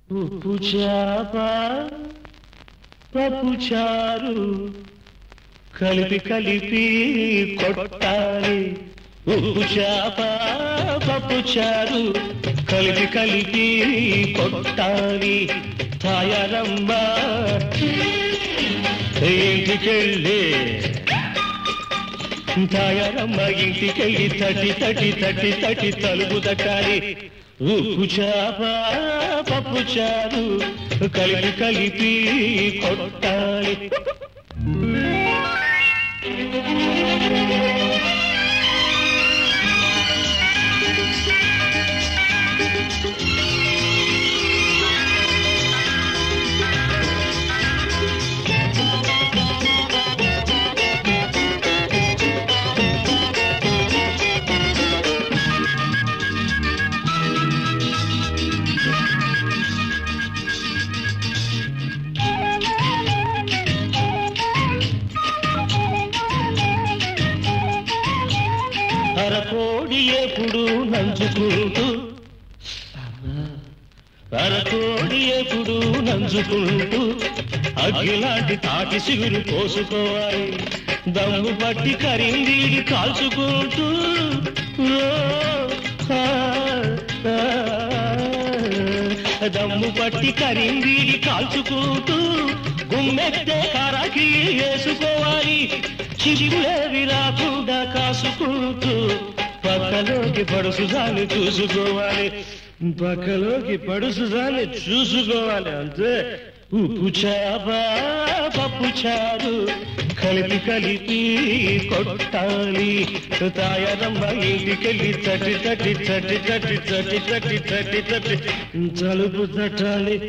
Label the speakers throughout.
Speaker 1: ఉప్పు చేప పప్పు చారు కలిపి కలిపి కొట్టాలి ఉప్పు చేప పప్పు చారు కలిపి కలిపి కొట్టాలి తాయారమ్మ ఇంటికెళ్ళి తాయారమ్మ ఇంటికెళ్ళి తటి తటి తటి తటి తలుపు తట్టాలి ఉప్పు చేప పప్పు చారు కలిపి కలిపి కొట్టాలి అరకోడి ఎప్పుడు నంచుకుంటూ అరకోడి ఎప్పుడు నంచుకుంటూ అగ్గిలాంటి తాటి సిగురు పోసుకోవాలి దమ్ము పట్టి కరిందీడి కాల్చుకుంటూ ఓ, ఆ, ఆ, దమ్ము పట్టి కరిందీడి కాల్చుకుంటూ గుమ్మెత్తే కారాకి వేసుకోవాలి చిగులేవి రాకుండా కాసుకుంటూ పక్కలోకి పడుసుదాన్ని చూసుకోవాలి పక్కలోకి పడుసుదాన్ని చూసుకోవాలి అంతే ఉప్పు చేప పప్పు చారు కలిపి కలిపి కొట్టాలి తాయారమ్మ ఇంటికెళ్ళి తట్టి తట్టి తట్టి తట్టి తట్టి తట్టి తట్టి తట్టి తలుపు తట్టాలి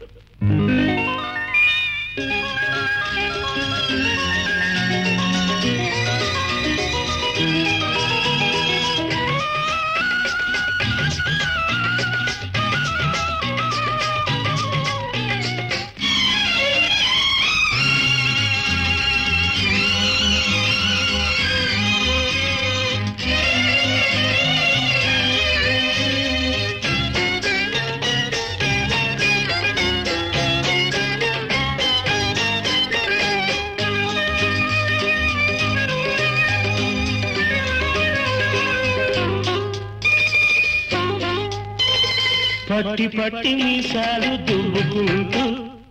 Speaker 1: పట్టి పట్టి మీసాలు దువ్వుకుంటూ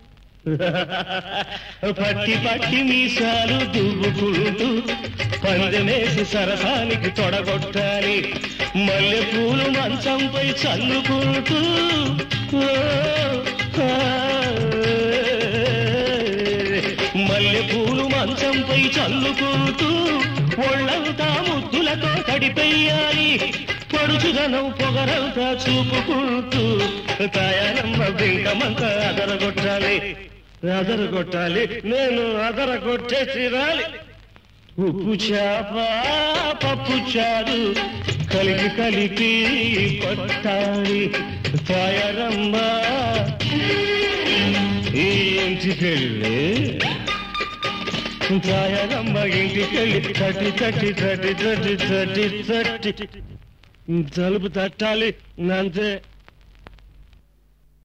Speaker 1: పట్టి పట్టి మీసాలు దువ్వుకుంటూ పందెమేసి సరసానికి తొడగొట్టాలి మల్లె పూలు మంచంపై చల్లుకుంటూ ఓ, ఆ, మల్లె పూలు మంచంపై చల్లుకుంటూ ఒళ్ళంతా ముద్దులతో తడిపెయ్యాలి పడుచుదనం పొగరంతా చూపుకుంటూ తాయారమ్మ బింకమంతా అదరగొట్టాలి అదరగొట్టాలి నేను అదరగొట్టే తీరాలి ఉప్పు చేప పప్పు చారు కలిపి కలిపి కొట్టాలి తాయారమ్మ ఈ ఇంటికెళ్ళి తాయారమ్మ ఇంటికెళ్ళి తట్టి తట్టి తట్టి తట్టి తట్టి తట్టి తలుపు తట్టాలి అంతే